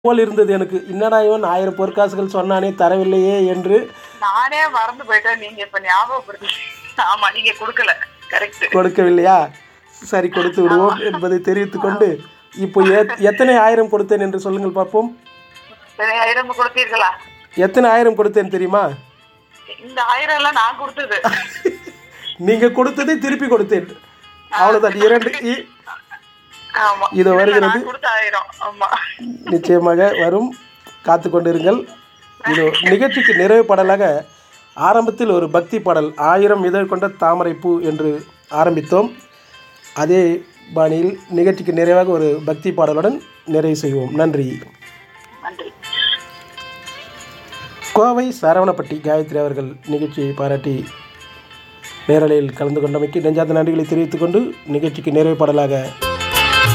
போல் இருந்தது எனக்கு என்னடா இவன் ஆயிரம் பொற்காசுகள் சொன்னானே தரவில்லையே என்று நானே மறந்து போயிட்டேன் நீங்க இப்ப ஞாபகப்படுத்தி ஆமா நீங்க கொடுக்கல கரெக்ட் கொடுக்கவில்லையா சரி கொடுத்து விடுவோம் என்பதை தெரிவித்துக் கொண்டு இப்போ எத்- எத்தனை ஆயிரம் கொடுத்தேன் என்று சொல்லுங்கள் பார்ப்போம் ஆயிரம் கொடுத்தீர்களா எத்தனை ஆயிரம் கொடுத்தேன் தெரியுமா இந்த ஆயிரம் எல்லாம் நான் கொடுத்தது நீங்க கொடுத்ததை திருப்பி கொடுத்தேன் அவ்வளவுதான் இரண்டு இ- ஆமா இது வருகிறது. நான் கொடுத்த ஆயிரம் ஆமா நிச்சயமாக வரும் காத்து கொண்டிருங்கள் இது நிகழ்ச்சிக்கு நிறைவு பாடலாக ஆரம்பத்தில் ஒரு பக்தி பாடல் ஆயிரம் இதழ் கொண்ட தாமரை பூ என்று ஆரம்பித்தோம் அதே பாணியில் நிகழ்ச்சிக்கு நிறைவாக ஒரு பக்தி பாடலுடன் நிறைவு செய்வோம் நன்றி நன்றி கோவை சரவணப்பட்டி காயத்ரி அவர்கள் நிகழ்ச்சியை பாராட்டி நேரலையில் கலந்து கொண்டமைக்கு நெஞ்சார்ந்த நன்றிகளை தெரிவித்துக் கொண்டு நிகழ்ச்சிக்கு நிறைவு பாடலாக